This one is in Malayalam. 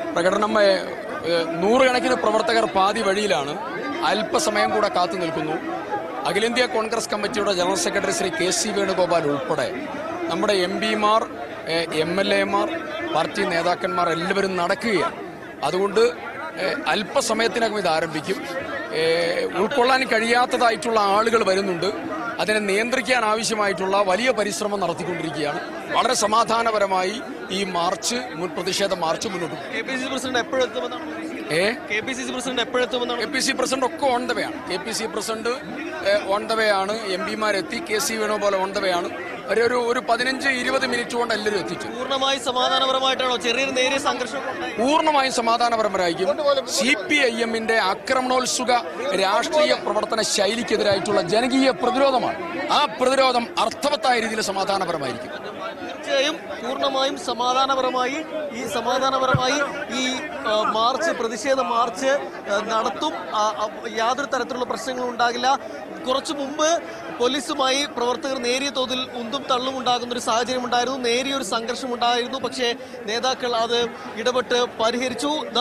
പ്രകടനം ഏ, ഏ, നൂറുകണക്കിന് പ്രവർത്തകർ പാതി വഴിയിലാണ് അല്പസമയം കൂടെ കാത്തു നിൽക്കുന്നു അഖിലേന്ത്യാ കോൺഗ്രസ് കമ്മിറ്റിയുടെ general secretary Shri K C Venugopal ഉൾപ്പെടെ നമ്മുടെ എം പിമാർ എം എൽ എമാർ പാർട്ടി നേതാക്കന്മാർ എല്ലാവരും നടക്കുകയാണ് അതുകൊണ്ട് ഏ, അല്പസമയത്തിനകം ഇത് ആരംഭിക്കും ഏ, ഉൾക്കൊള്ളാൻ കഴിയാത്തതായിട്ടുള്ള ആളുകൾ വരുന്നുണ്ട് അതിനെ നിയന്ത്രിക്കാൻ ആവശ്യമായിട്ടുള്ള വലിയ പരിശ്രമം നടത്തിക്കൊണ്ടിരിക്കുകയാണ് വളരെ സമാധാനപരമായി ഈ മാർച്ച് മുൻ പ്രതിഷേധ മാർച്ച് മുന്നോട്ട് പോകും. K P C C president എപ്പോഴെത്തുമെന്നാണ് പ്രതീക്ഷിക്കുന്നത് ഏ K P C C president എപ്പോഴെത്തുമെന്നാണ് കെ പി സി പ്രസിഡന്റ് ഒക്കെ ഓൺ ദ വേ ആണ് K P C president on the way ആണ് എം പിമാരെത്തി കെ സി വേണുപോലെ ഓൺ ദ വേ ആണ് ഒരു ഒരു ഒരു പതിനഞ്ച് ഇരുപത് മിനിറ്റ് കൊണ്ട് എല്ലാവരും എത്തിച്ചു പൂർണ്ണമായി സമാധാനപരമായിട്ടാണോ ചെറിയൊരു നേരിയ സംഘർഷമൊക്കെ ഉണ്ടായി പൂർണ്ണമായും സമാധാനപരമായിരിക്കും സി പി ഐ എമ്മിന്റെ ആക്രമണോത്സുക രാഷ്ട്രീയ പ്രവർത്തന ശൈലിക്കെതിരായിട്ടുള്ള ജനകീയ പ്രതിരോധമാണ് ആ പ്രതിരോധം അർത്ഥവത്തായ രീതിയിൽ സമാധാനപരമായിരിക്കും തീർച്ചയായും പൂർണ്ണമായും സമാധാനപരമായി ഈ സമാധാനപരമായി ഈ ആ, മാർച്ച് പ്രതിഷേധ മാർച്ച് ആ, നടത്തും ആ, ആ, യാതൊരു തരത്തിലുള്ള പ്രശ്നങ്ങളും ഉണ്ടാകില്ല കുറച്ചു മുമ്പ് പോലീസുമായി പ്രവർത്തകർ നേരിയ തോതിൽ ഉന്തും തള്ളും ഉണ്ടാകുന്ന ഒരു സാഹചര്യം ഉണ്ടായിരുന്നു നേരിയ ഒരു സംഘർഷം ഉണ്ടായിരുന്നു പക്ഷേ നേതാക്കൾ അത് ഇടപെട്ട് പരിഹരിച്ചു